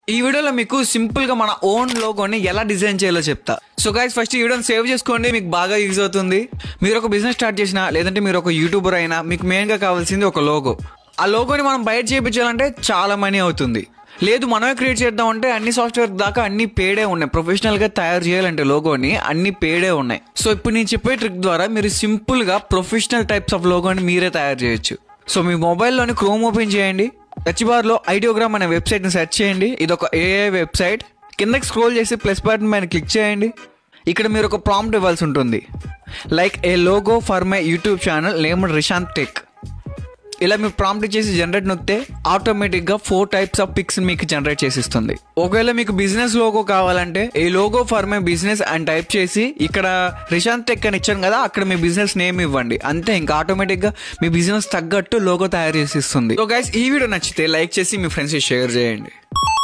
ఈ వీడియోలో మీకు సింపుల్ గా మన ఓన్ లోగోని ఎలా డిజైన్ చేయాలో చెప్తా సో గైస్ ఫస్ట్ ఈ వీడియోని సేవ్ చేసుకోండి మీకు బాగా యూజ్ అవుతుంది మీరు ఒక బిజినెస్ స్టార్ట్ చేసినా లేదంటే మీరు ఒక యూట్యూబర్ అయినా మీకు మెయిన్ గా కావాల్సింది ఒక లోగో ఆ లోగోని మనం బయట చేయించాలంటే చాలా మనీ అవుతుంది లేదు మనమే క్రియేట్ చేద్దామంటే అన్ని సాఫ్ట్వేర్ దాకా అన్ని పేడే ఉన్నాయి ప్రొఫెషనల్ గా తయారు చేయాలంటే లోగోని అన్ని పేడే ఉన్నాయి సో ఇప్పుడు నేను చెప్పే ట్రిక్ ద్వారా మీరు సింపుల్ గా ప్రొఫెషనల్ టైప్స్ ఆఫ్ లోగోని మీరే తయారు చేయొచ్చు సో మీ మొబైల్లోని క్రోమ్ ఓపెన్ చేయండి టచ్ బార్ లో ఐడియోగ్రామ్ అనే వెబ్సైట్ ని సెర్చ్ చేయండి ఇది ఒక ఏఐ వెబ్సైట్ కిందకి స్క్రోల్ చేసి ప్లస్ బటన్ పైన క్లిక్ చేయండి ఇక్కడ మీరు ఒక ప్రాంప్ట్ ఇవ్వాల్సి ఉంటుంది like a logo for my YouTube channel name Rishanth tech ఇలా మీరు ప్రాంప్ట్ చేసి జనరేట్ నొక్కితే ఆటోమేటిక్ గా ఫోర్ టైప్స్ ఆఫ్ పిక్స్ మీకు జనరేట్ చేసి ఇస్తుంది ఒకవేళ మీకు బిజినెస్ లోగో కావాలంటే ఈ లోగో ఫర్ మై బిజినెస్ అని టైప్ చేసి ఇక్కడ రిషాంత్ టెక్ అని ఇచ్చాను కదా అక్కడ మీ బిజినెస్ నేమ్ ఇవ్వండి అంతే ఇంకా ఆటోమేటిక్ గా మీ బిజినెస్ తగ్గట్టు లోగో తయారు చేసి ఇస్తుంది సో గైస్ ఈ వీడియో నచ్చితే లైక్ చేసి మీ ఫ్రెండ్స్ షేర్ చేయండి